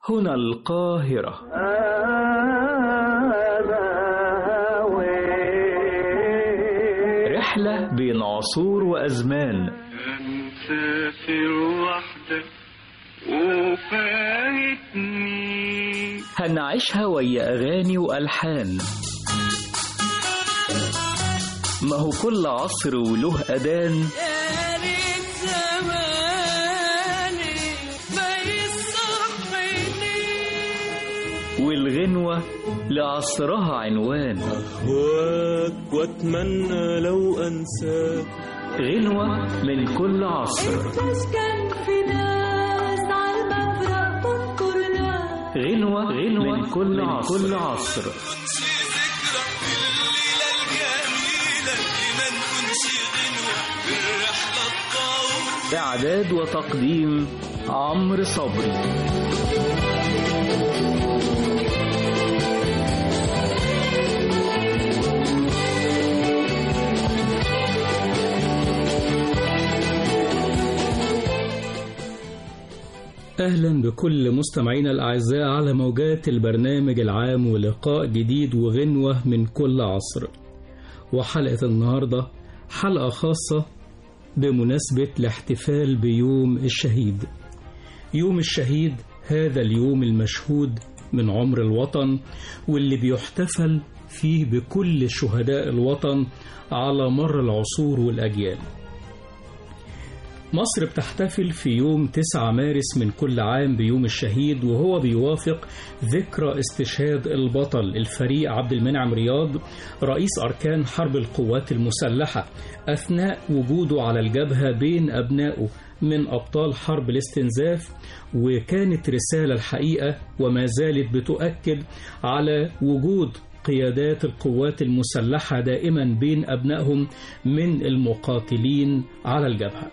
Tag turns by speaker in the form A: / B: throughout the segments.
A: هنا القاهرة رحلة بين عصور وأزمان
B: مسافر وحدك وفايتني
A: هنعيشها ويا أغاني وألحان ما هو كل عصر وله أذان
C: يا ريت زماني ما يصحني
A: والغنوة لعصرها عنوان
D: أهواك وأتمنى لو أنساك
A: غنوة من كل عصر
C: تسكن في ناس على المفرق تنطر ناس
A: غنوة غنوة من كل عصر, كل عصر. إعداد وتقديم عمرو صبري
E: أهلا بكل مستمعينا الأعزاء على موجات البرنامج العام ولقاء جديد وغنوة من كل عصر وحلقة النهاردة حلقة خاصة بمناسبة الاحتفال بيوم الشهيد يوم الشهيد هذا اليوم المشهود من عمر الوطن واللي بيحتفل فيه بكل شهداء الوطن على مر العصور والأجيال مصر بتحتفل في يوم 9 مارس من كل عام بيوم الشهيد وهو بيوافق ذكرى استشهاد البطل الفريق عبد المنعم رياض رئيس أركان حرب القوات المسلحة أثناء وجوده على الجبهة بين أبنائه من أبطال حرب الاستنزاف وكانت رسالة الحقيقة وما زالت بتؤكد على وجود قيادات القوات المسلحة دائما بين أبنائهم من المقاتلين على الجبهة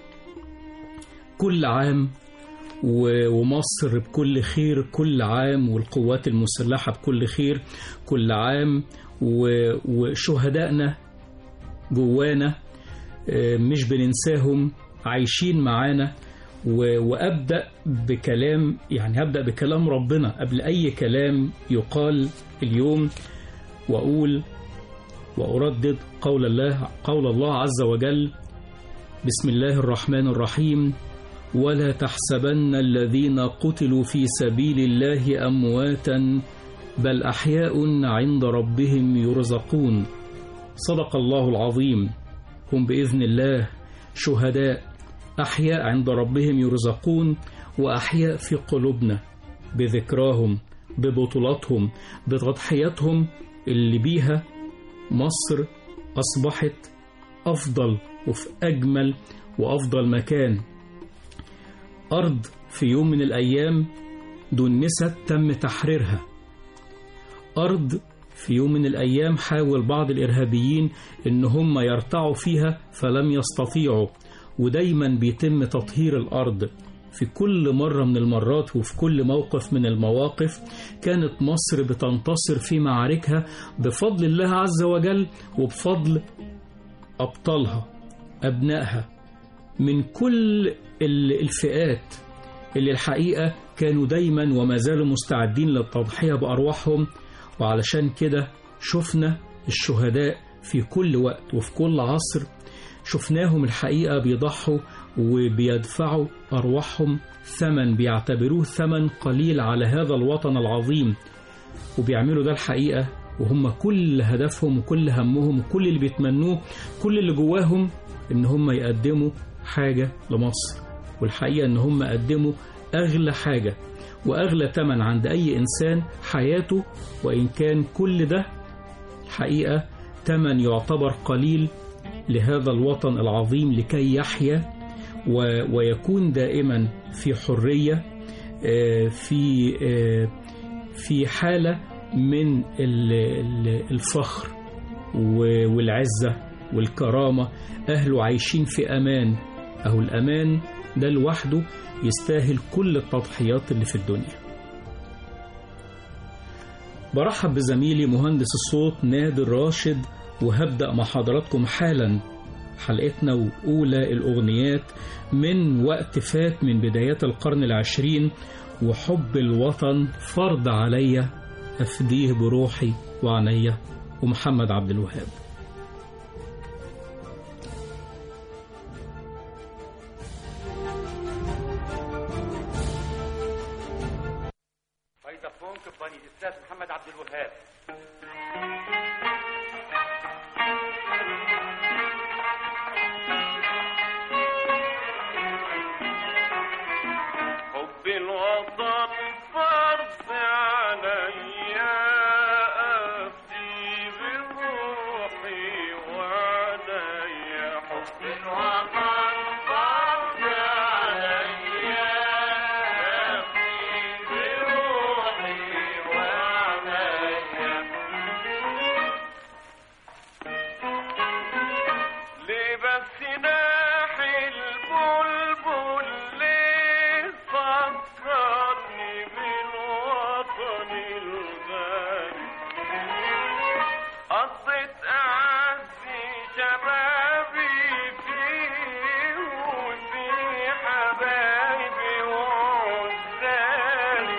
E: كل عام و- ومصر بكل خير كل عام والقوات المسلحة بكل خير كل عام و- وشهدائنا جوانا آه، مش بننساهم عايشين معانا و- وأبدأ بكلام يعني هبدأ بكلام ربنا قبل أي كلام يقال اليوم وأقول وأردد قول الله قول الله عز وجل بسم الله الرحمن الرحيم ولا تحسبن الذين قتلوا في سبيل الله امواتا بل احياء عند ربهم يرزقون صدق الله العظيم هم باذن الله شهداء احياء عند ربهم يرزقون واحياء في قلوبنا بذكراهم ببطولاتهم بتضحياتهم اللي بيها مصر اصبحت افضل وفي اجمل وافضل مكان أرض في يوم من الأيام دنست تم تحريرها أرض في يوم من الأيام حاول بعض الإرهابيين إن هم يرتعوا فيها فلم يستطيعوا ودايما بيتم تطهير الأرض في كل مرة من المرات وفي كل موقف من المواقف كانت مصر بتنتصر في معاركها بفضل الله عز وجل وبفضل أبطالها أبنائها من كل ال- الفئات اللي الحقيقة كانوا دايما وما زالوا مستعدين للتضحية بأرواحهم وعلشان كده شفنا الشهداء في كل وقت وفي كل عصر شفناهم الحقيقة بيضحوا وبيدفعوا أرواحهم ثمن بيعتبروه ثمن قليل على هذا الوطن العظيم وبيعملوا ده الحقيقة وهم كل هدفهم وكل همهم وكل اللي بيتمنوه كل اللي جواهم إن هم يقدموا حاجة لمصر والحقيقة إن هم قدموا أغلى حاجة وأغلى تمن عند أي إنسان حياته وإن كان كل ده الحقيقة تمن يعتبر قليل لهذا الوطن العظيم لكي يحيا و- ويكون دائما في حرية آه، في آه، في حالة من ال- ال- الفخر و- والعزة والكرامة أهله عايشين في أمان أهو الأمان ده لوحده يستاهل كل التضحيات اللي في الدنيا برحب بزميلي مهندس الصوت نادر راشد وهبدأ مع حضراتكم حالا حلقتنا وأولى الأغنيات من وقت فات من بدايات القرن العشرين وحب الوطن فرض عليا أفديه بروحي وعينيا ومحمد عبد الوهاب
F: فايدة فونك بني الأستاذ محمد عبد الوهاب
B: حب الوطن فرض عليا أفدي بروحي وعليا حب الوطن فرض عليا أفدي بروحي وعليا ليه بس ناحي البلبل ليه فكرني بالوطن الغالي قضيت أعزي شبابي فيه وفي حبايبي وعزالي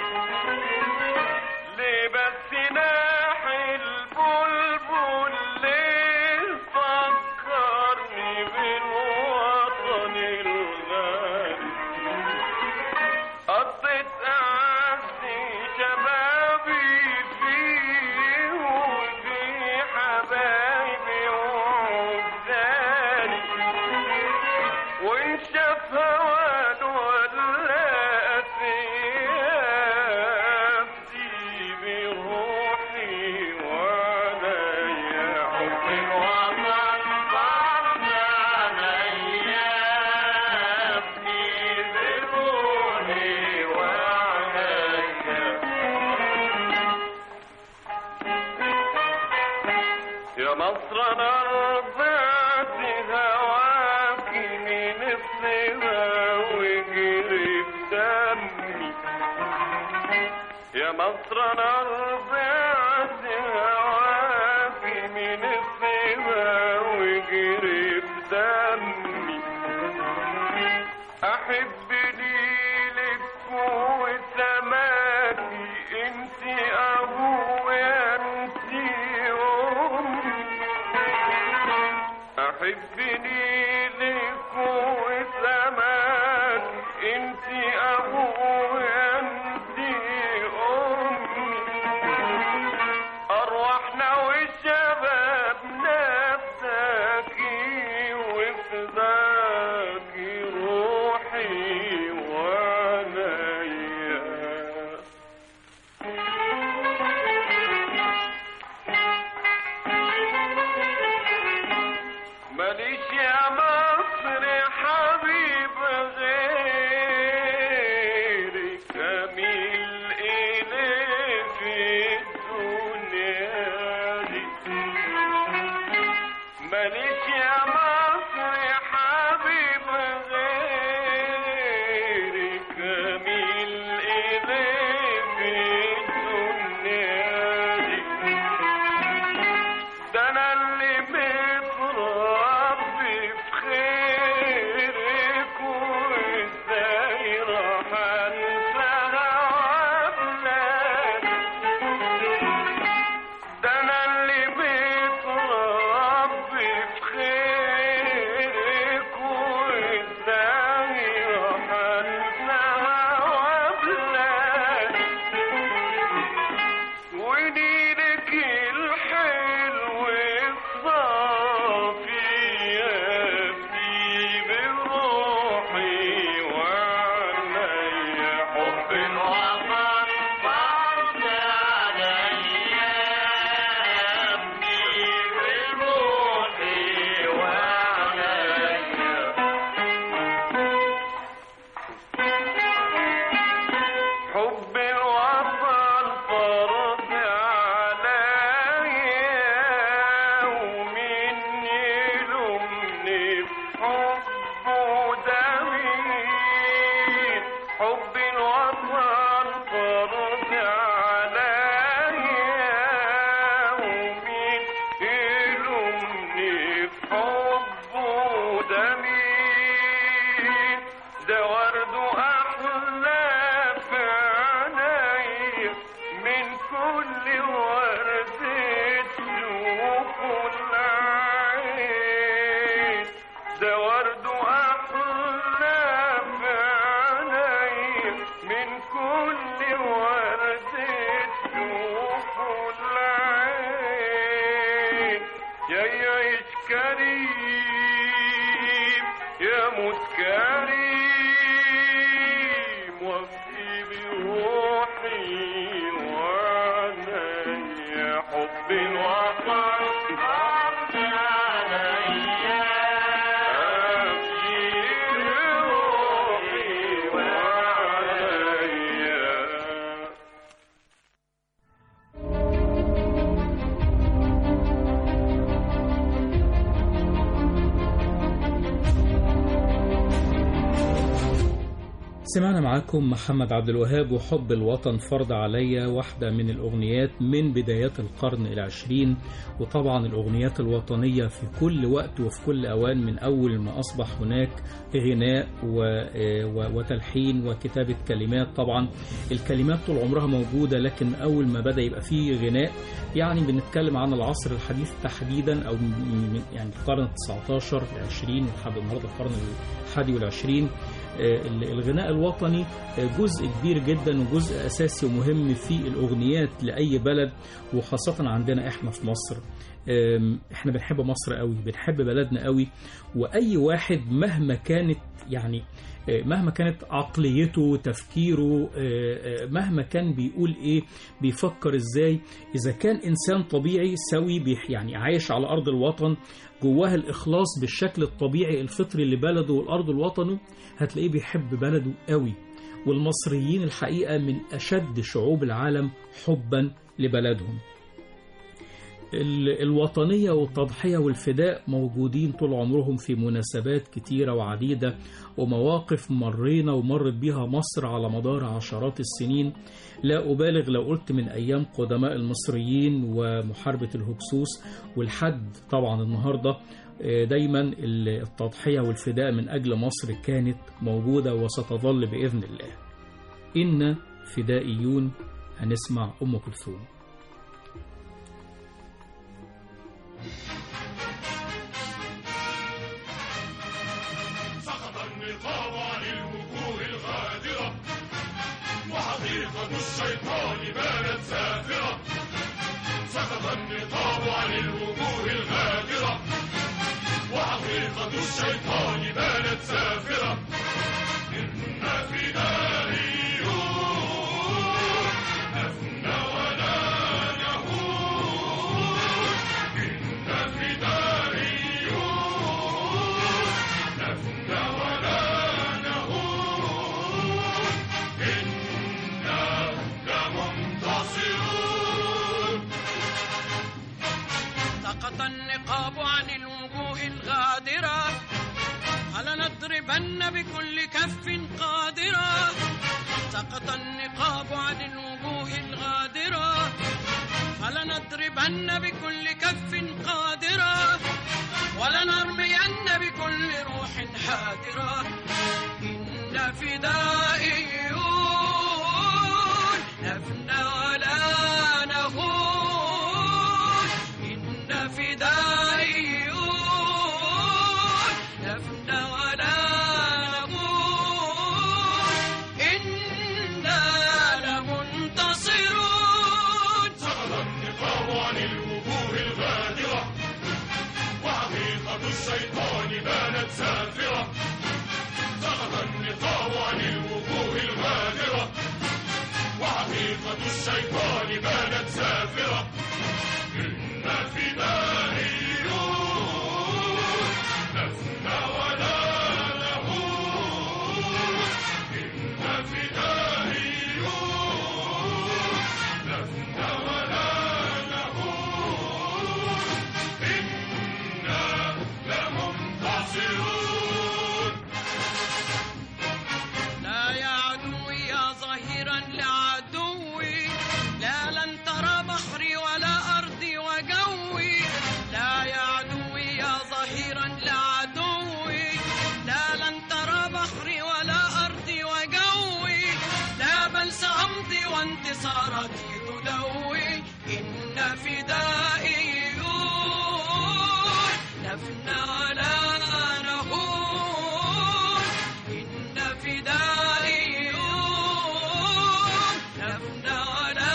B: ليه بس ناحي البلبل ليه فكرني بالوطن الغالي قضيت أعزي شبابي فيه وفي حبايبي وعزالي وإن شاف هوان ولا أفدي بروحي وعليا حب الوطن فرض عليا أفدي بروحي وعليا يا مصر انا رضعت هواك من الصبا وجري بدمي يا مصر انا رضعت هواك من الصبا وجري بدمي احب ليلك وسماكي انت ابويا انت امي احب ليلك وسماك انت ابويا انت امي ارواحنا وشبابنا بتاكي وفداكي روحي وعليا ماليش يا مصر حبيب غيرك اميل اليه في الدنيا دي ماليش يا مصر حبيب غيرك اميل اليه في الدنيا دي ده انا اللي متربي في خيرك وازاي راح انساها وابلادي ده انا اللي متربي في خيرك وازاي راح انساها وابلادي ونيلك الحلو الصافي يبدي بروحي وعليا حب الوطن فرض عليا يبدي بروحي وعليا حب الوطن فرض عليا ومين يلومني بحبه ده مين حب الوطن فرض عليا ومين يلومني بحبه ده مين ده ورد أحلى في من كل وردة تشوف العين ده ورد أحلى في عيني من كل وردة تشوف العين يا يعيش كريم يا موت كريم وفي بروحي وعلي حب الوطن أبكي عليا أبكي بروحي وعلي
E: سمعنا معاكم محمد عبد الوهاب وحب الوطن فرض عليا واحدة من الأغنيات من بدايات القرن العشرين وطبعا الأغنيات الوطنية في كل وقت وفي كل أوان من أول ما أصبح هناك غناء و- و- وتلحين وكتابة كلمات طبعا الكلمات طول عمرها موجودة لكن أول ما بدأ يبقى فيه غناء يعني بنتكلم عن العصر الحديث تحديدا أو من- من- يعني القرن التسعتاشر العشرين لحد النهاردة القرن الحادي والعشرين آه، الغناء الوطني آه، جزء كبير جدا وجزء أساسي ومهم في الأغنيات لأي بلد وخاصة عندنا إحنا في مصر آم، إحنا بنحب مصر قوي بنحب بلدنا قوي وأي واحد مهما كانت يعني آه، مهما كانت عقليته تفكيره آه، آه، مهما كان بيقول ايه بيفكر ازاي اذا كان انسان طبيعي سوي بيح- يعني عايش على ارض الوطن جواه الاخلاص بالشكل الطبيعي الفطري لبلده والارض الوطنه هتلاقيه بيحب بلده قوي والمصريين الحقيقه من اشد شعوب العالم حبا لبلدهم ال- الوطنية والتضحية والفداء موجودين طول عمرهم في مناسبات كتيرة وعديدة ومواقف مرينا ومرت بيها مصر على مدار عشرات السنين لا أبالغ لو قلت من أيام قدماء المصريين ومحاربة الهكسوس والحد طبعا النهاردة آه، دايما ال- التضحية والفداء من أجل مصر كانت موجودة وستظل بإذن الله إن فدائيون هنسمع أم كلثوم
G: سقط النقاب عن الوجوه الغادرة وحقيقة الشيطان بانت سافرة سقط النقاب عن الوجوه الغادرة وحقيقة الشيطان بانت سافرة إن فدائيون أفنى ولا نهون إن فدائيون نفنى ولا نهون إنا لمنتصرون
H: سقط النقاب عن الوجوه الغادرة فلنضربن بكل كف قادرة سقط النقاب عن الوجوه الغادرة فلنضربن بكل كف قادرة ولنرمين بكل روح حادرة إن فدائيون نفنى ولا نهون إن فدائيون نفنى ولا نهون إنا لمنتصرون
G: سقط النقاب عن الوجوه الغادرة وحقيقة الشيطان بانت سافرة سقط النقاب عن الوجوه الغادرة وحقيقة الشيطان بانت سافرة إن فدائيون نفنى ولا نهون إن فدائيون نفنى ولا نهون إنا لمنتصرون
H: لا يا عدوي يا ظهيرا لعدوي الحديد دوي إن فدائيون نفنى على نهون إن فدائيون نفنى على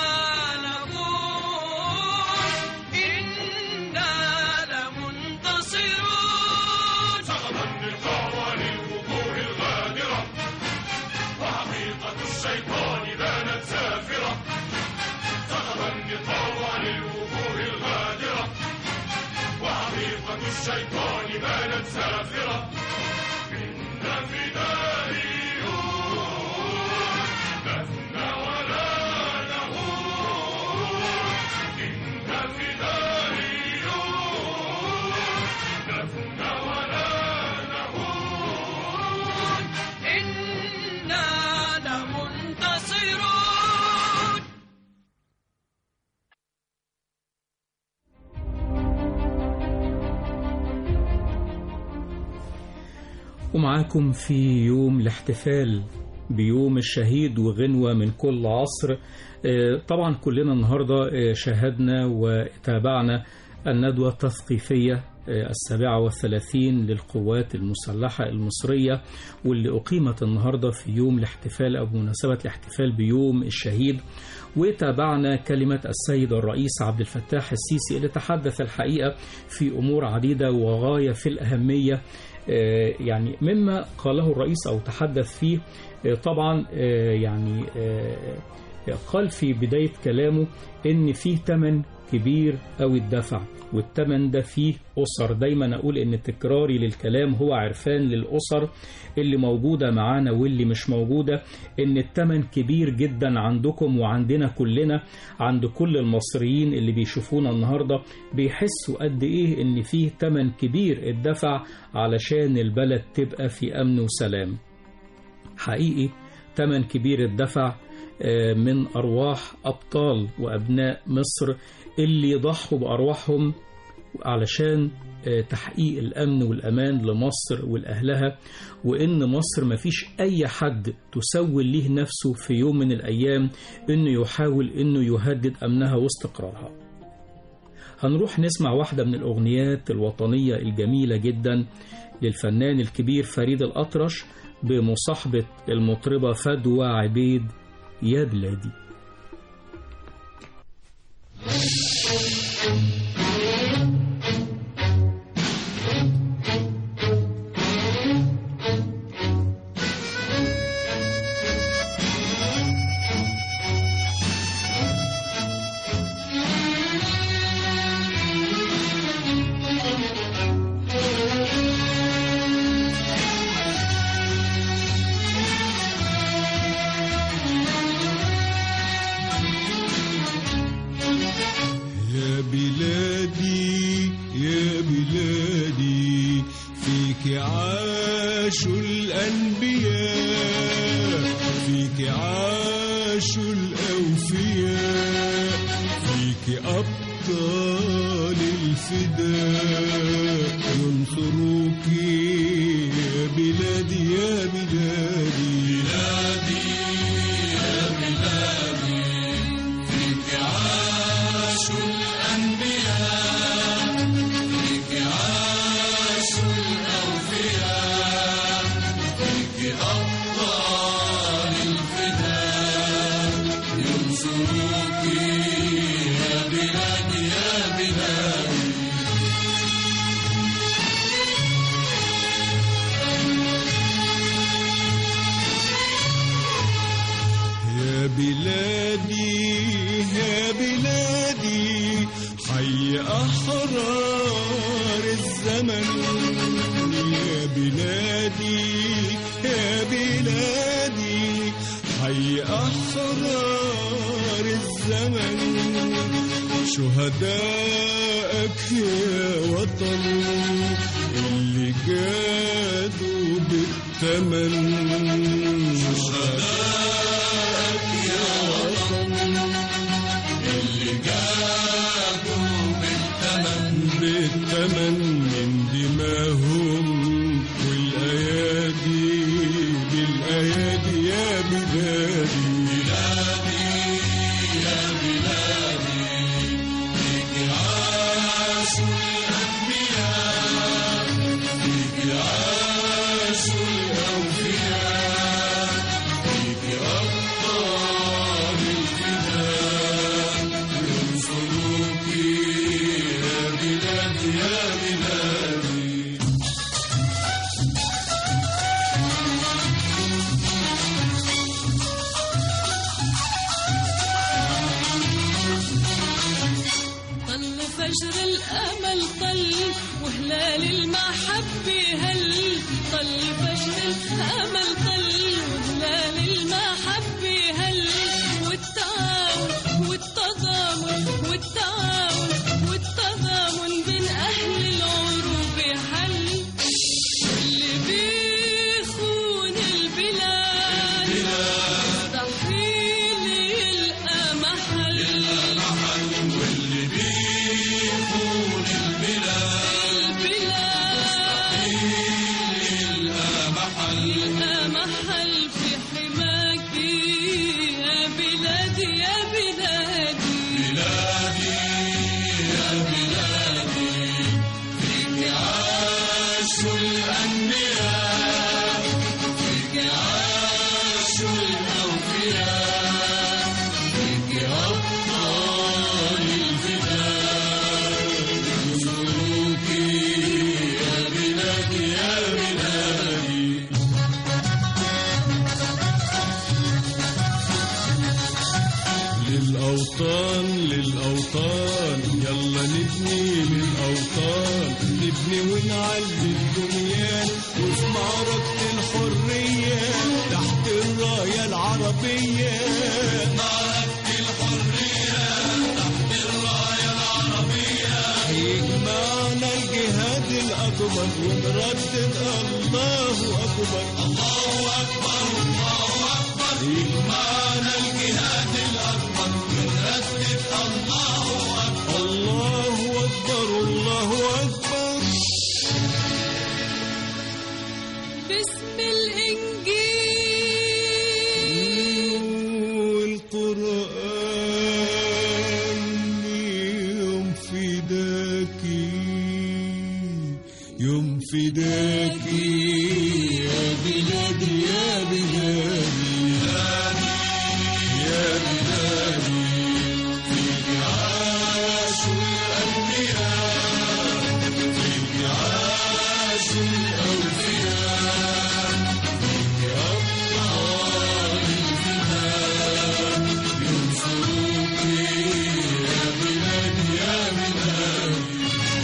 H: نهون إنا لمنتصرون
G: سقطا للقوى للوجوه الغادرة وحقيقة الشيطان بانت سافرة سقطا للقوى للوجوه الغادرة وحقيقة الشيطان بانت سافرة إن فدائيون لسنا ولا نهون إن فدائيون لسنا ولا نهون
H: إنا لمنتصرون
E: ومعاكم في يوم الاحتفال بيوم الشهيد وغنوة من كل عصر آه، طبعا كلنا النهاردة آه، شاهدنا وتابعنا الندوة التثقيفية آه، السابعة والثلاثين للقوات المسلحة المصرية واللي أقيمت النهاردة في يوم الاحتفال أو بمناسبة الاحتفال بيوم الشهيد وتابعنا كلمة السيد الرئيس عبد الفتاح السيسي اللي تحدث الحقيقة في أمور عديدة وغاية في الأهمية آه، يعني مما قاله الرئيس أو تحدث فيه آه، طبعا آه، يعني آه، قال في بداية كلامه إن فيه تمن كبير أو الدفع والتمن ده فيه أسر دايما أقول إن تكراري للكلام هو عرفان للأسر اللي موجودة معانا واللي مش موجودة إن التمن كبير جدا عندكم وعندنا كلنا عند كل المصريين اللي بيشوفونا النهاردة بيحسوا قد إيه إن فيه تمن كبير اتدفع علشان البلد تبقى في أمن وسلام حقيقي تمن كبير اتدفع آه، من أرواح أبطال وأبناء مصر اللي ضحوا بأرواحهم علشان آه، تحقيق الأمن والأمان لمصر والأهلها وإن مصر مفيش أي حد تسول ليه نفسه في يوم من الأيام إنه يحاول إنه يهدد أمنها واستقرارها هنروح نسمع واحدة من الأغنيات الوطنية الجميلة جدا للفنان الكبير فريد الأطرش بمصاحبة المطربة فدوى عبيد يا بلادي
I: يا بلادي يا بلادي فيك عاشوا الأنبياء فيك عاشوا الأوفياء فيك أبطال الفداء ينصروك يا بلادي يا بلادي بلادي يا بلادي فيك عاشوا الأنبياء فيك عاشوا الأوفياء فيك أبطال الفداء ينصروك يا بلادي يا بلادي يا بلادي يا بلادي حي أحرار الزمن يا بلادي يا بلادي حي أحرار الزمن شهدائك يا وطن اللي جادوا بالثمن شهدائك يا وطن اللي جادوا بالثمن بالثمن من دماهم والايادي بالايادي يا بلادي بلادي يا بلادي فيك عاشوا الأنبياء فيك عاشوا الأوفياء فيك أبطال الفداء ينصروك يا بلادي يا بلادي
C: طل فجر الأمل طل وهلال المحبة هل طل فجر الأمل طل وهلال المحبة هل والتعاون والتضامن والتعاون والتضامن بين أهل العروبة حل واللي بيخون البلاد مستحيل يلقى محل
I: واللي بيخون البلاد
C: البلاد
I: يلقى محل
C: يلقى محل في حماك يا بلادي يا بلادي
I: بلادي يا بلادي فيك عاشوا الأنبياء فيك عاشوا الأوفياء فيك أبطال الفداء ينصروك يا بلادي يا بلادي للأوطان للأوطان يلا نبني للأوطان نبني ونعلي الدنيا وفي معركة الحرية تحت الراية العربية معركة الحرية تحت الراية العربية يجمعنا الجهاد الأكبر ونردد الله أكبر الله أكبر الله أكبر يجمعنا الجهاد الأكبر ونردد الله أكبر الله أكبر الله أكبر
C: باسم الإنجيل
I: والقرآن يوم فداكي يوم فداكي يا بلادي يا بلادي يا بلادي فيك عاشوا الأنبياء فيك عاشوا الأوفياء فيك أبطال الفداء ينصروك يا بلادي يا بلادي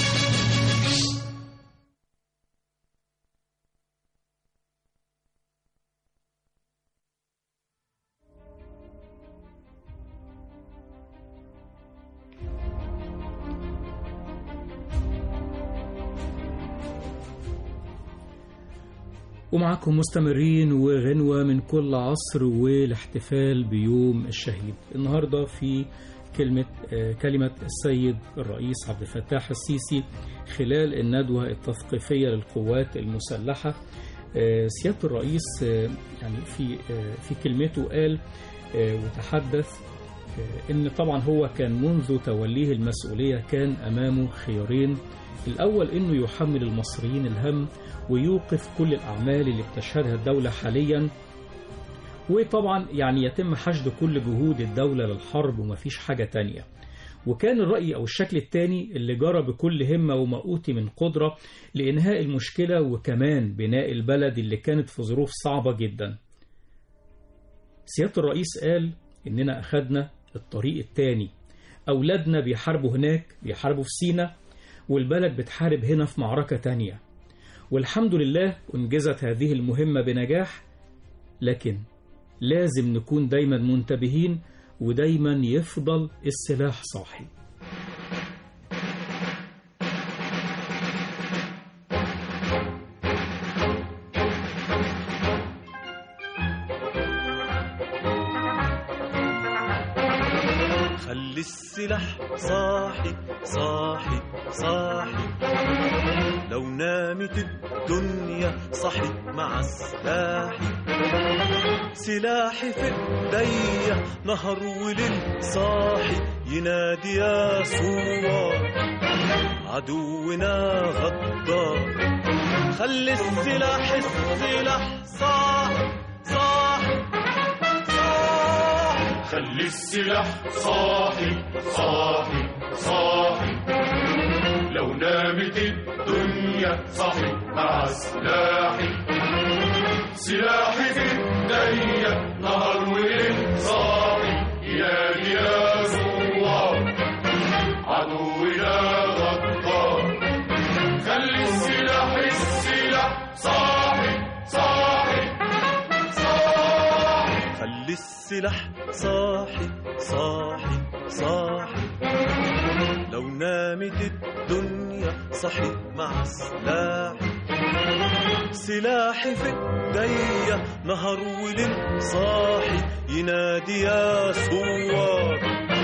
E: ومعكم مستمرين وغنوة من كل عصر والاحتفال بيوم الشهيد النهاردة في كلمة آه، كلمة السيد الرئيس عبد الفتاح السيسي خلال الندوة التثقيفية للقوات المسلحة آه، سيادة الرئيس آه، يعني في آه، في كلمته قال آه، وتحدث آه، ان طبعا هو كان منذ توليه المسؤولية كان امامه خيارين الاول انه يحمل المصريين الهم ويوقف كل الاعمال اللي بتشهدها الدولة حاليا وطبعا يعني يتم حشد كل جهود الدولة للحرب ومفيش حاجة تانية وكان الرأي أو الشكل الثاني اللي جرى بكل همة وما أوتي من قدرة لإنهاء المشكلة وكمان بناء البلد اللي كانت في ظروف صعبة جدا سيادة الرئيس قال إننا أخدنا الطريق الثاني أولادنا بيحاربوا هناك بيحاربوا في سينا والبلد بتحارب هنا في معركة تانية والحمد لله أنجزت هذه المهمة بنجاح لكن لازم نكون دايما منتبهين ودايما يفضل السلاح صاحي
D: خلي السلاح صاحي صاحي صاحي لو نامت الدنيا صحت مع السلاح سلاحي في ايديا نهر وليل صاحي ينادي يا ثوار عدونا غدار خلي السلاح السلاح صاحي صاحي صاحي
G: خلي السلاح صاحي صاحي صاحي لو نامت الدنيا صاحي مع سلاحي سلاحي في ايديا نهر وليل صاحي ينادي يا زوار عدونا غدار خلي السلاح السلاح صاحي صاحي صاحي
D: خلي السلاح صاحي صاحي صاحي لو نامت الدنيا صحي مع سلاحي سلاحي في ايديا نهر وليل صاحي ينادي يا ثوار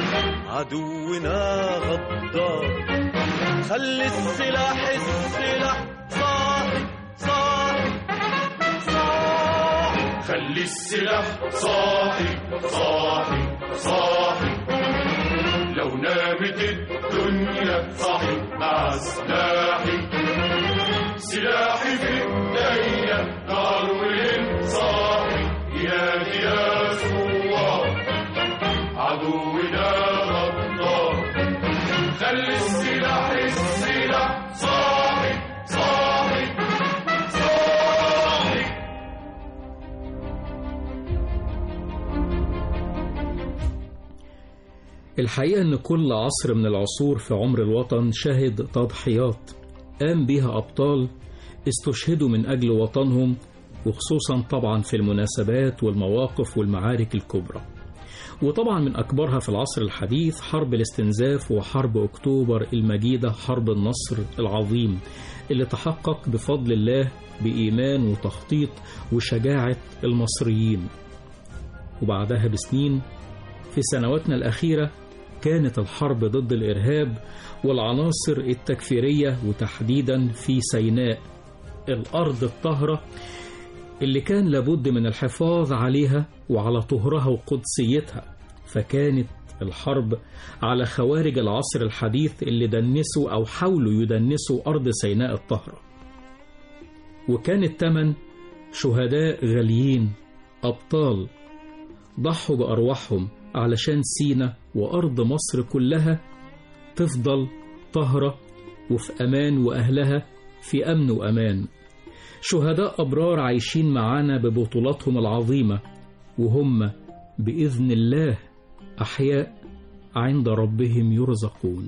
D: عدونا غدار خلي السلاح السلاح صاحي صاحي صاحي
G: خلي السلاح صاحي صاحي صاحي لو نامت الدنيا صاحي مع سلاحي سلاحي في ايديا نار وليل صاحي ينادي يا ثوار عدونا غدار خلي السلاح السلاح صاحي صاحي صاحي
E: الحقيقة أن كل عصر من العصور في عمر الوطن شهد تضحيات قام بها أبطال استشهدوا من أجل وطنهم وخصوصا طبعا في المناسبات والمواقف والمعارك الكبرى وطبعا من أكبرها في العصر الحديث حرب الاستنزاف وحرب أكتوبر المجيدة حرب النصر العظيم اللي تحقق بفضل الله بإيمان وتخطيط وشجاعة المصريين وبعدها بسنين في سنواتنا الأخيرة كانت الحرب ضد الإرهاب والعناصر التكفيرية وتحديدا في سيناء الأرض الطاهرة اللي كان لابد من الحفاظ عليها وعلى طهرها وقدسيتها فكانت الحرب على خوارج العصر الحديث اللي دنسوا أو حاولوا يدنسوا أرض سيناء الطاهرة وكان الثمن شهداء غاليين أبطال ضحوا بأرواحهم علشان سينا وأرض مصر كلها تفضل طهرة وفي أمان وأهلها في أمن وأمان شهداء أبرار عايشين معانا ببطولاتهم العظيمة وهم بإذن الله أحياء عند ربهم يرزقون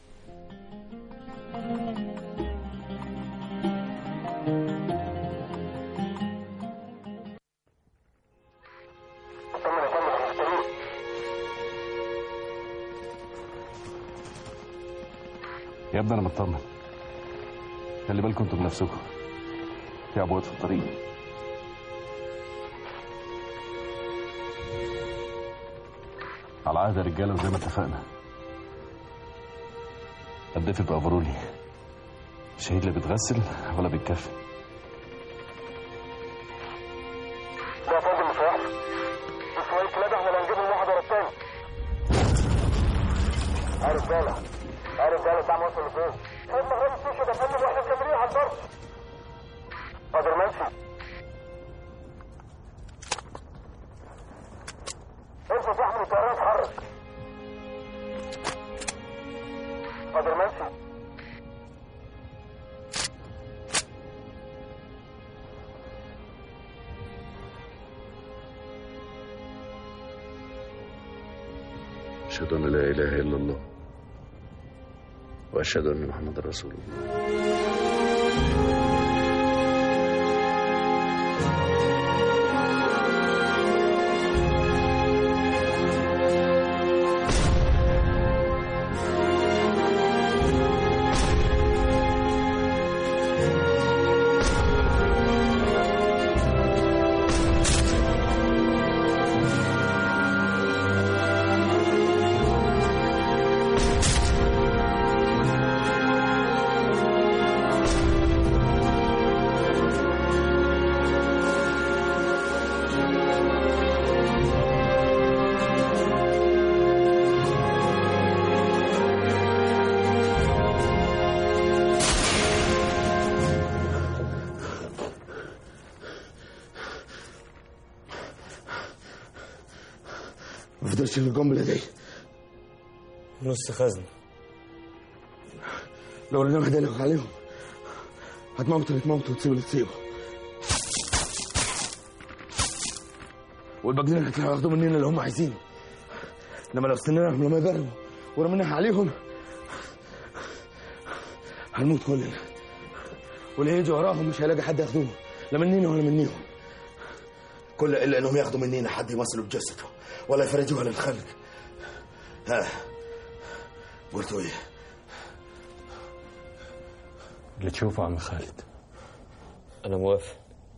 J: يا ابني انا مطمن خلي بالكم انتوا بنفسكم في عبوات في الطريق على عهد يا رجاله وزي ما اتفقنا الضيف يبقى افرولي الشهيد لا بيتغسل ولا بيتكفن
K: ده يا فندم مش واحد شوية كلاب احنا اللي هنجيبهم واحد ورا التاني يا رجالة يا رجالة الدعم وصل لفين؟ فين مغرب السوشي ده فندم واحنا مكملين على الضرب قادر منسي ارفع فحم الطيران اتحرك قادر منسي
J: أشهد أن لا إله إلا الله وأشهد أن محمد رسول الله
L: فضلش غير القنبله دي
D: نص خزنة
L: لو رجعنا هدالك عليهم هتموت اللي تموت وتسيب اللي تسيبه والباقيين هتلاقوا ياخدوا مننا اللي هم عايزينه انما لو استنيناهم لما يبردوا ورميناها عليهم هنموت كلنا واللي يجي وراهم مش هيلاقي حد ياخدوه لا مننا ولا منيهم كل الا انهم ياخدوا مننا حد يمثلوا بجثته ولا يفرجوها للخلق ها قلتوا ايه؟
J: اللي تشوفه عم خالد
D: أنا موافق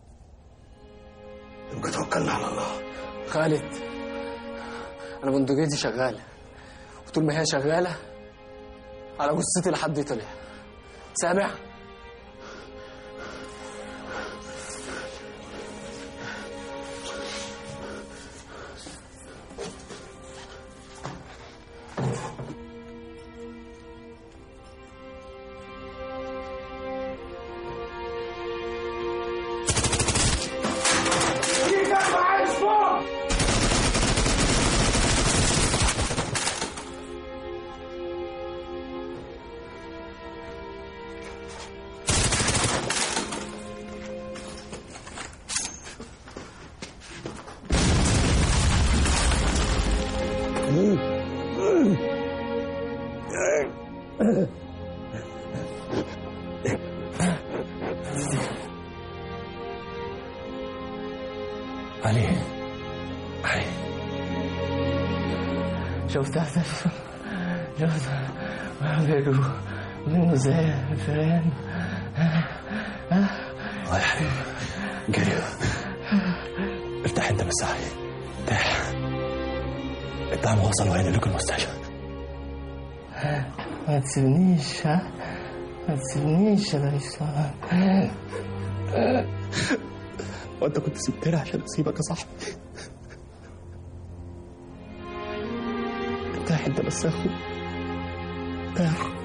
L: يبقى توكلنا على الله
M: خالد انا بندقيتي شغاله وطول ما هي شغاله على جثتي لحد يطلع سامع
J: علي علي
M: شفت شفت بيجروا منه زي الفئران
J: الله يا حبيبي قريب ارتاح انت بس علي ارتاح الدعم وصل وين لكم المستشفى
M: ما تسيبنيش ها ما تسيبنيش يا ريسان
J: وانت كنت سبتني عشان اسيبك يا صاحبي ارتاح انت بس يا اخوي ارتاح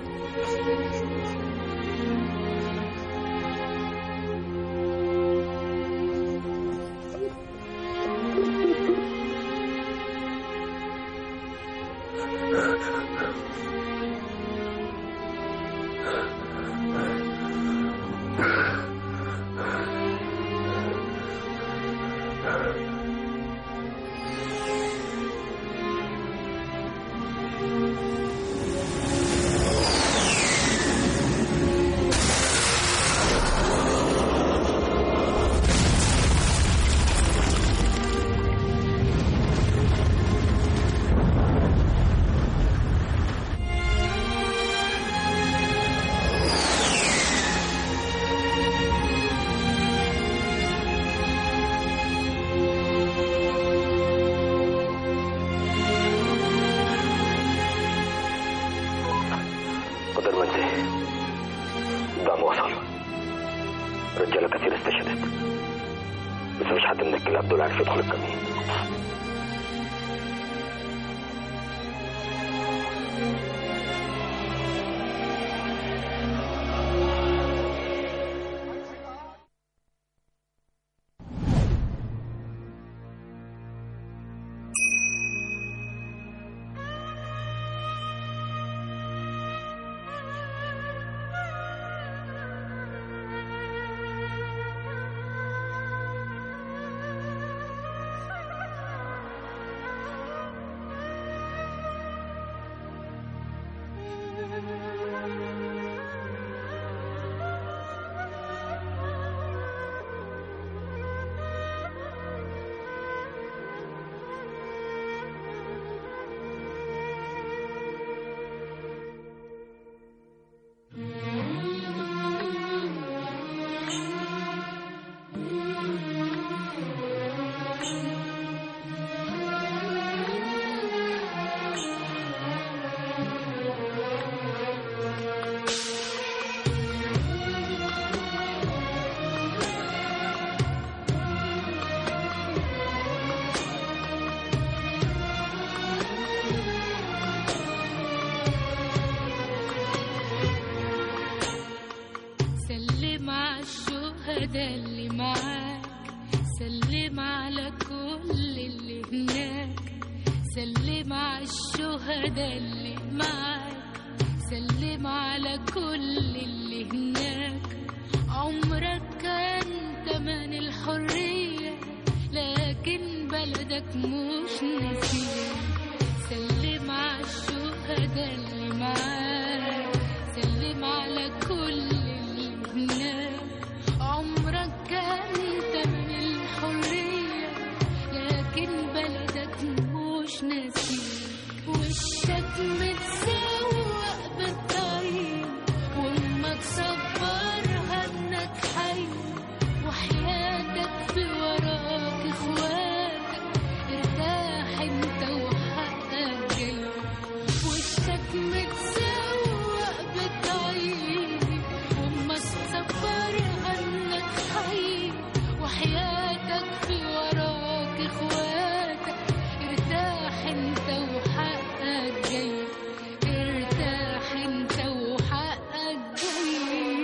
K: قدر ما انتهي الدعم وصل رجالة كثير استشهدت بس مش حد من الكلاب دول عرف يدخل الكمين
N: سلم على الشهداء اللي معاك سلم على كل اللي هناك سلم على الشهداء اللي معاك سلم على كل اللي هناك عمرك كان تمن الحرية لكن بلدك مش نسيان سلم على الشهداء اللي معاك سلم على كل اللي هناك عمرك كان تمن الحرية لكن بلدك مش ناسيك وشك متسوق بالطريق وامك صبرها انك حي وحياتك في وراك اخواتك ارتاح انت وحقك جاي وشك متسوق بالطريق وامك صبرها انك حي وحياتك في وراك اخواتك ارتاح انت وحقك جاي ارتاح انت وحقك جاي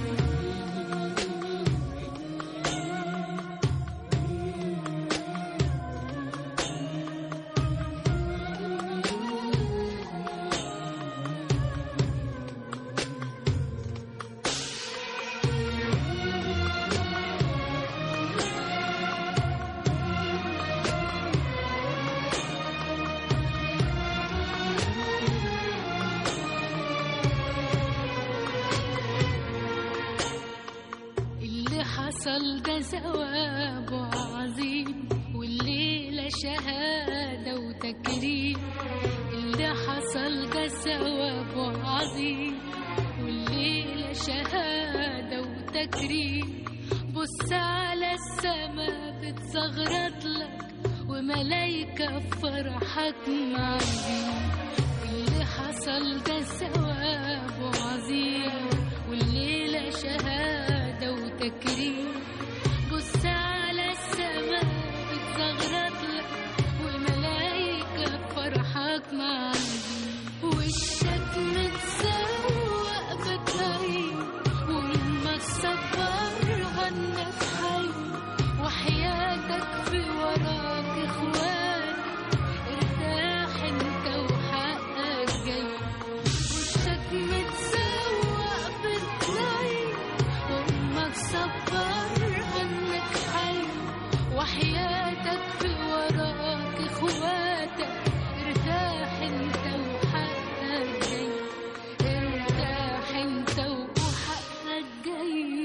N: اللي حصل ده ثواب عظيم والليلة شهادة وتكريم اللي حصل ده ثواب عظيم والليلة شهادة وتكريم بص على السما بتزغرط لك وملايكة في فرحك معزين اللي حصل ده ثواب عظيم والليلة شهادة وتكريم بص على السما بتزغرط لك وملايكة بفرحك معزين وشك متسوق بالطريق وامك صبرها انك حي وحياتك في وراك اخواتك ارتاح انت وحقك جاي وشك متسوق بالطريق وامك صبرها انك حي وحياتك في وراك اخواتك ارتاح انت وحقك جاي ارتاح انت وحقك جاي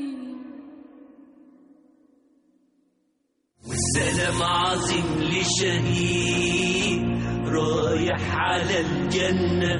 O: والسلام عظيم لشهيد رايح على الجنة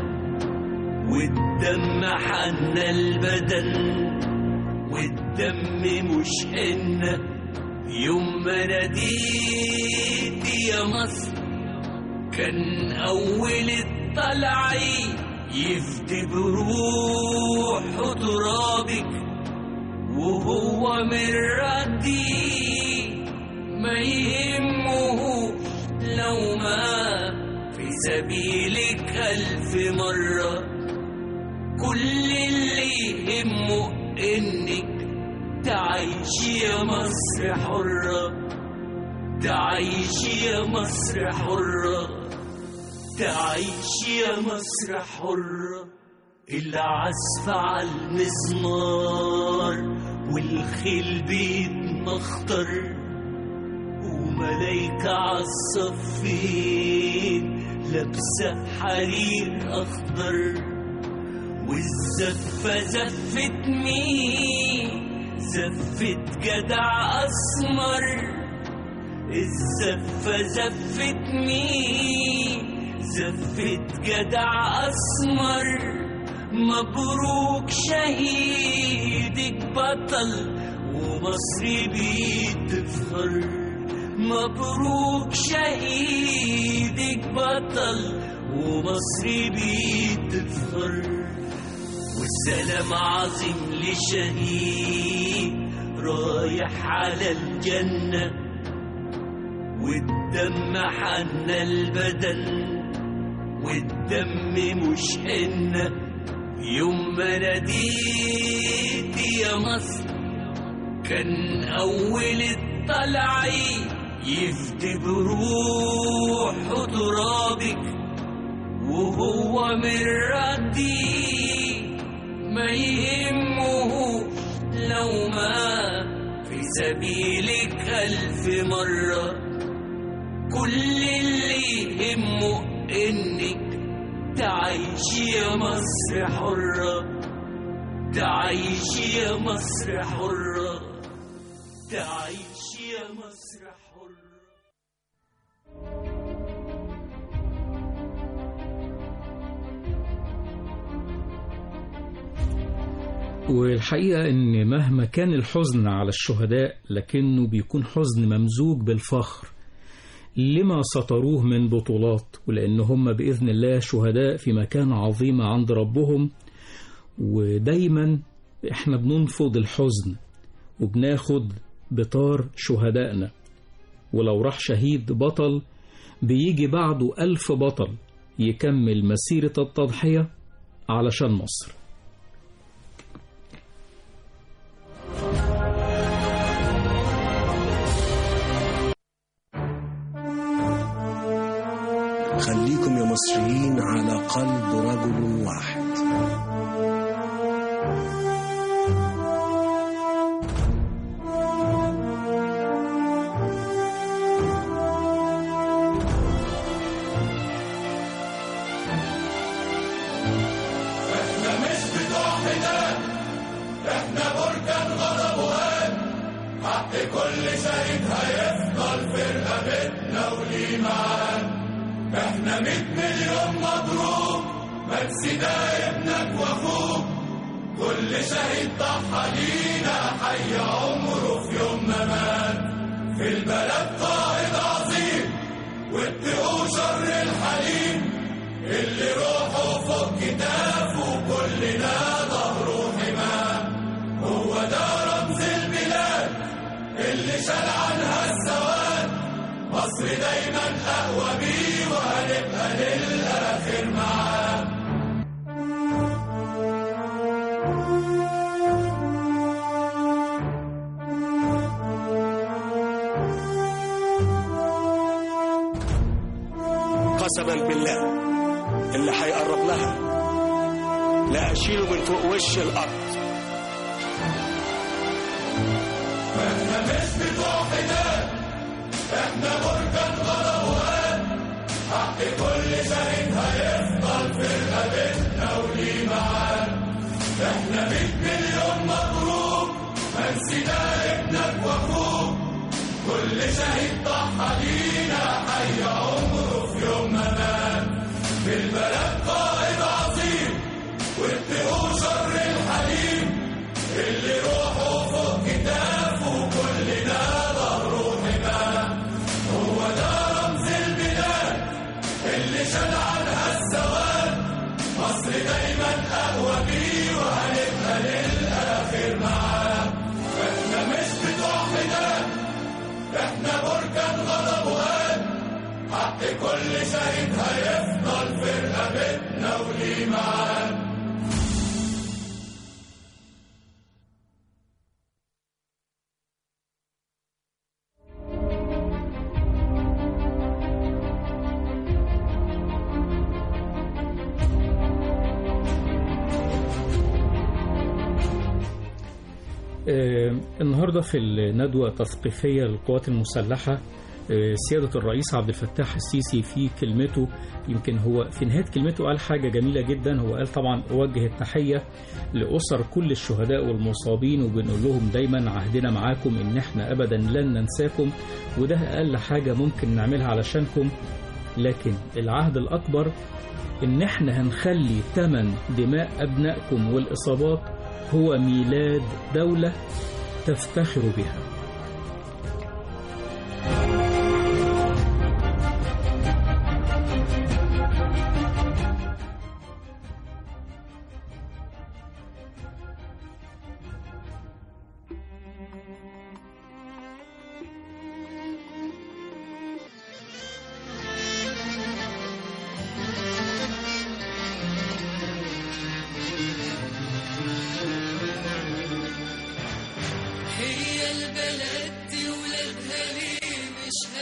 O: والدم حنى البدن والدم مش حنة يوم ما ناديت يا مصر كان أول الطلعي يفدي بروحه ترابك وهو من ردي ما يهمهوش لو ما في سبيلك ألف مرة كل اللي يهمه إنك تعيش يا مصر حرة تعيش يا مصر حرة تعيش يا مصر حرة العزف على المزمار والخيل بيتمخطر وملايكة عالصفين لابسة حرير أخضر والزفة زفت مين زفت جدع أسمر الزفة زفت مين زفت جدع أسمر مبروك شهيدك بطل ومصر بيتفخر مبروك شهيدك بطل ومصر بيتفخر والسلام عظيم لشهيد رايح على الجنة والدم حنى البدن والدم مش حنة يوم ما ناديت يا مصر كان أول الطلعي يفدي بروحه ترابك وهو من ردي ما يهمهوش لو ما في سبيلك ألف مرة كل اللي يهمه إنك تعيش يا مصر حرة تعيش يا مصر حرة تعيش يا مصر حرة
E: والحقيقة إن مهما كان الحزن على الشهداء لكنه بيكون حزن ممزوج بالفخر لما سطروه من بطولات ولأن هم بإذن الله شهداء في مكان عظيم عند ربهم ودايما احنا بننفض الحزن وبناخد بطار شهدائنا ولو راح شهيد بطل بيجي بعده ألف بطل يكمل مسيرة التضحية علشان مصر
P: خليكم يا مصريين على قلب رجل واحد
G: احنا مش بتوع حداد احنا بركان غضب وهاب حق كل شهيد هيفضل في رقبتنا وليه معاد احنا مية مليون مبروك بس ده ابنك واخوك كل شهيد ضحى لينا حي عمره في يوم ما مات في البلد قائد عظيم واتقوا شر الحليم اللي روحه فوق كتافه كلنا ظهره حماه هو ده رمز البلاد اللي شال عنها السواد مصر دايما اقوى بيه وهنبقى للاخر معاه
P: قسما بالله اللي هيقرب لها لا اشيله من فوق وش الارض
G: احنا مش بتوع حداد احنا بركان غضب وهاب حق كل شهيد هيفضل في رقبتنا وليه معاد احنا مية مليون مبروك منسينا ابنك واخوك كل شهيد ضحى لينا حي عمره في يوم ما مات في البلد قائد عظيم واتقوا شر الحليم اللي روحه فوق كتافه كلنا ظهره حماه هو ده رمز البلاد اللي شال عنها السواد مصر دايما اقوى بيه وهنبقى للاخر معاه احنا مش بتوع حداد احنا بركان غضب وهاد حق كل شهيد هيفضل في رقبتنا وليه معاد
E: آه، النهارده في الندوة التثقيفية للقوات المسلحة آه، سيادة الرئيس عبد الفتاح السيسي في كلمته يمكن هو في نهاية كلمته قال حاجة جميلة جدا هو قال طبعا أوجه التحية لأسر كل الشهداء والمصابين وبنقول لهم دايما عهدنا معاكم إن احنا أبدا لن ننساكم وده أقل حاجة ممكن نعملها علشانكم لكن العهد الأكبر إن احنا هنخلي تمن دماء أبنائكم والإصابات هو ميلاد دولة تفتخر بها
O: هي البلد دي ولادها ليه مش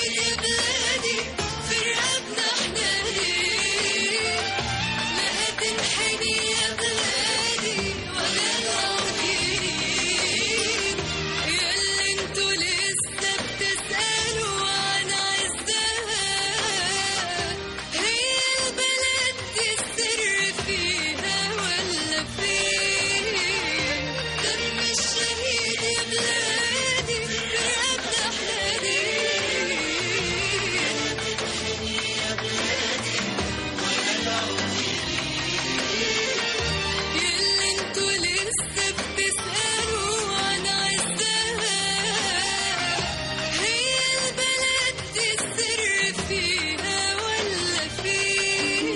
C: يا بلادي في رقبنا احنا ليه لا هتنحني يا بلادي ولا العودين ياللي انتوا لسه بتسألوا عن عزها هي البلد دي السر فيها ولا فين دم الشهيد يا بلادي في رقبنا احنا ليه يا بلادي ولا العودين ياللي انتوا لسه بتسألوا عن عزها هي البلد دي السر فيها ولا فين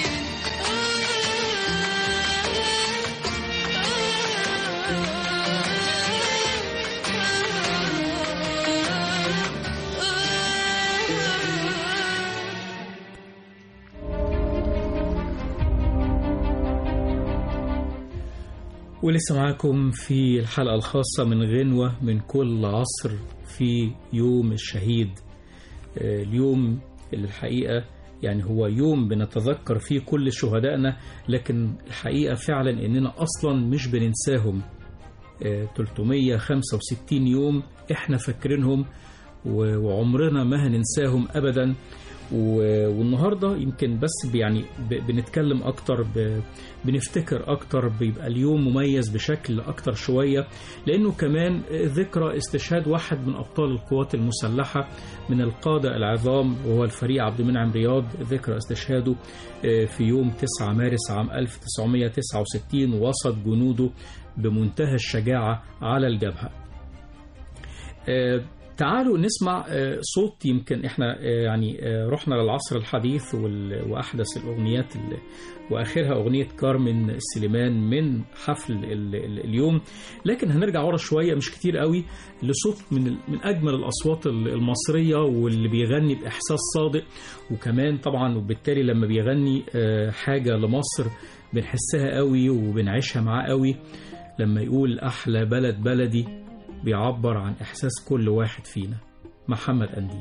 E: ولسه معاكم في الحلقة الخاصة من غنوة من كل عصر في يوم الشهيد آه، اليوم اللي الحقيقة يعني هو يوم بنتذكر فيه كل شهدائنا لكن الحقيقة فعلا إننا أصلا مش بننساهم آه، 365 يوم إحنا فاكرينهم و- وعمرنا ما هننساهم أبدا و- والنهارده يمكن بس يعني ب- بنتكلم اكتر ب- بنفتكر اكتر بيبقى اليوم مميز بشكل اكتر شويه لانه كمان ذكرى استشهاد واحد من ابطال القوات المسلحه من القاده العظام وهو الفريق عبد المنعم رياض ذكرى استشهاده آه، في يوم 9 مارس عام 1969 وسط جنوده بمنتهى الشجاعه على الجبهه. آه، تعالوا نسمع آه، صوت يمكن احنا آه، يعني آه، رحنا للعصر الحديث وال- واحدث الاغنيات ال- واخرها اغنيه كارمن السليمان من حفل ال- ال- اليوم لكن هنرجع ورا شويه مش كتير قوي لصوت من ال- من اجمل الاصوات ال- المصريه واللي بيغني باحساس صادق وكمان طبعا وبالتالي لما بيغني آه، حاجه لمصر بنحسها قوي وبنعيشها معاه قوي لما يقول احلى بلد بلدي بيعبر عن إحساس كل واحد فينا محمد أنديل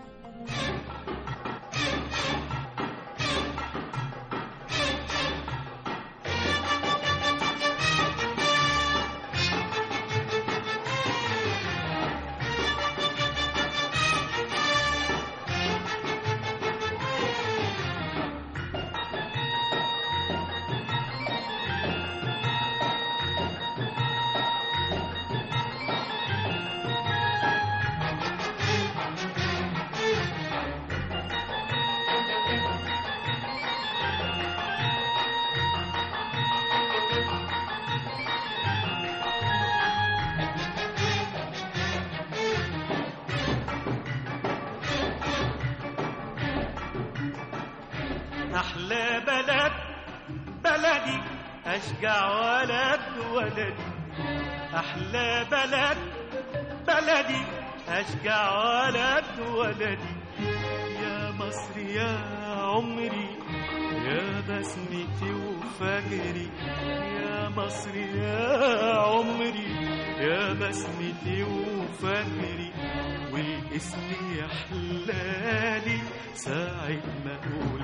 Q: أحلى بلد بلدي أشجع ولد ولدي أحلى بلد بلدي أشجع ولد ولدي يا مصر يا عمري يا بسمتي وفجري يا مصر يا عمري يا بسمتي وفجري والاسم يحلالي ساعة ما أقول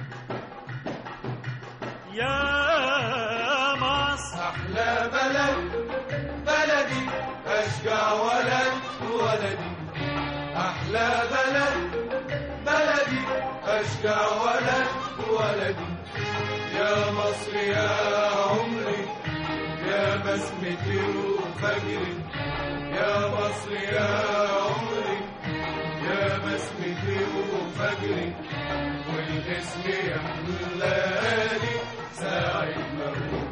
Q: يا مصر
G: أحلى بلد بلدي أشجع ولد ولدي أحلى بلد بلدي أشجع ولد ولدي يا مصر يا عمري يا بسمتي وفجري يا مصر يا عمري يا بسمتي وفجري والاسم يحلالي ساعة ما أقول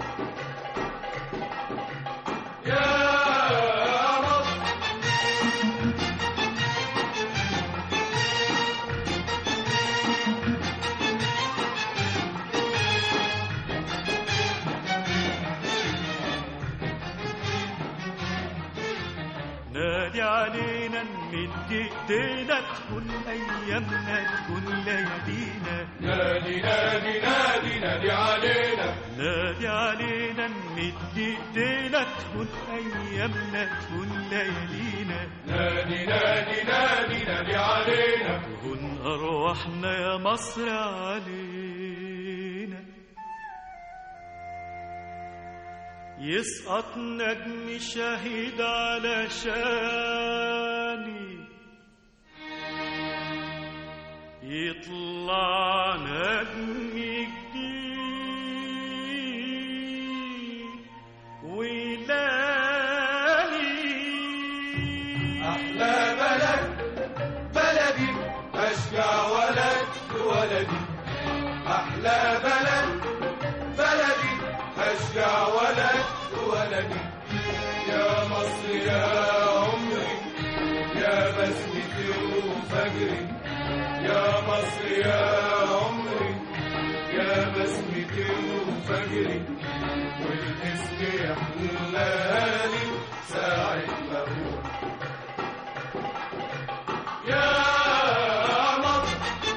G: يا مصر
Q: نادي علينا نمد ايدينا تكون ايامنا تكون ليالينا
G: نادي نادي نادي نادي علينا
Q: نادي علينا نمد ايدينا تكون ايامنا تكون ليالينا
G: نادي نادي نادي نادي علينا
Q: واحنا يا مصر علينا يسقط نجم شهيد على شاني يطلع نجم جديد ويلالي
G: أحلى بلد بلدي أشجع ولد ولدي أحلى بلد بلدي أشجع ولد ولدي يا مصر يا عمري يا بسمتي وفجري يا مصر يا عمري يا بسمتي وفجري والاسم يحلالي ساعة ما أروح يا مصر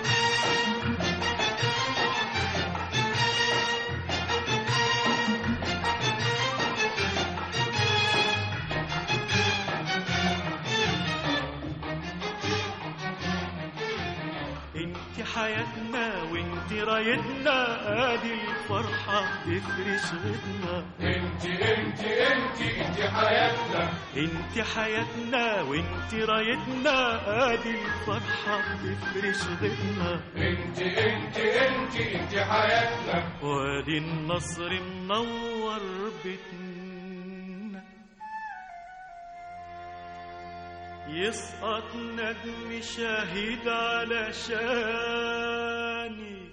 Q: انت حياتنا وانت رايتنا ادي الفرحة تفرش غدنا
G: انت انت انت انت حياتنا
Q: انت حياتنا وانت رايتنا ادي الفرحة تفرش غدنا
G: انت انت انت انت حياتنا
Q: وادي النصر منور بيتنا يسقط نجم شهيد على شاني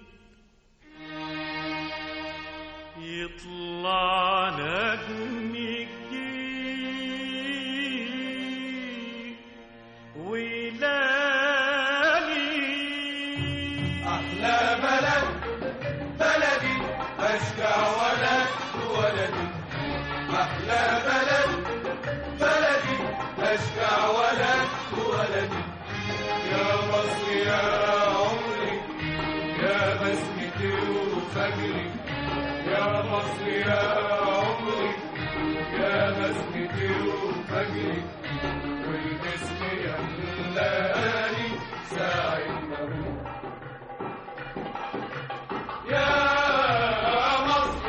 Q: يطلع نجم جديد ويلالي
G: أحلى بلد بلدي أشجع ولد ولدي أحلى بلد بلدي أشجع ولد ولدي يا مصر يا عمري يا بسمتي وفجري يا مصر يا عمري يا بسمتي وفجري والاسم يملاني ساعة ما أروح يا مصر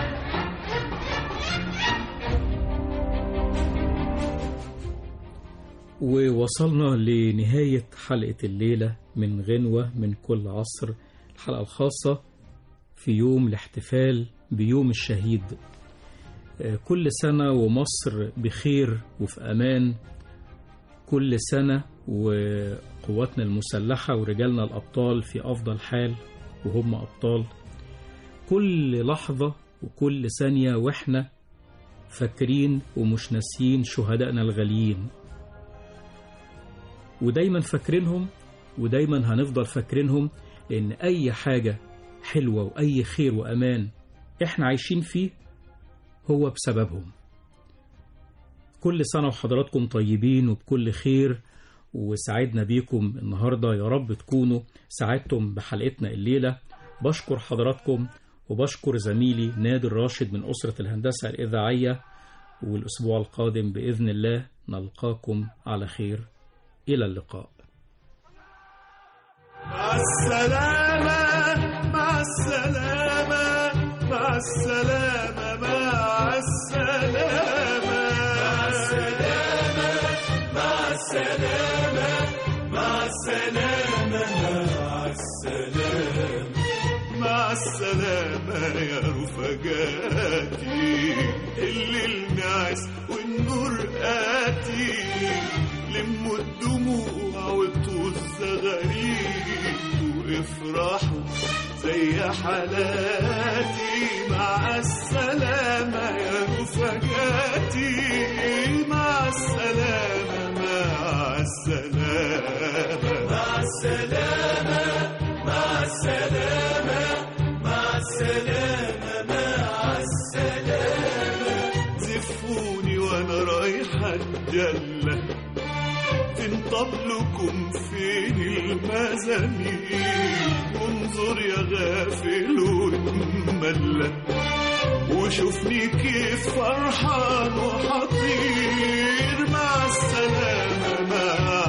E: ووصلنا لنهاية حلقة الليلة من غنوة من كل عصر الحلقة الخاصة في يوم الاحتفال بيوم الشهيد آه، كل سنة ومصر بخير وفي أمان كل سنة وقواتنا المسلحة ورجالنا الأبطال في أفضل حال وهم أبطال كل لحظة وكل ثانية وإحنا فاكرين ومش ناسيين شهدائنا الغاليين ودايما فاكرينهم ودايما هنفضل فاكرينهم لأن أي حاجة حلوة وأي خير وأمان إحنا عايشين فيه هو بسببهم كل سنة وحضراتكم طيبين وبكل خير وسعدنا بيكم النهاردة يا رب تكونوا سعدتم بحلقتنا الليلة بشكر حضراتكم وبشكر زميلي نادر راشد من أسرة الهندسة الإذاعية والأسبوع القادم بإذن الله نلقاكم على خير إلى اللقاء
I: مع السلامة مع السلامة مع السلامة مع السلامة مع السلامة مع السلامة مع السلامة مع السلامة مع السلامة يا رفقاتي الليل ناعس والنور آتي لموا الدموع وطوا الزغاريد وافرحوا زي حالاتي مع السلامة يا رفقاتي مع السلامة مع السلامة مع السلامة مع السلامة مع السلامة مع السلامة زفوني وانا رايحة الجنة فين طبلكم فين المزامير انظر يا غافل واتملى وشوفني كيف فرحان وحطير مع السلامة مع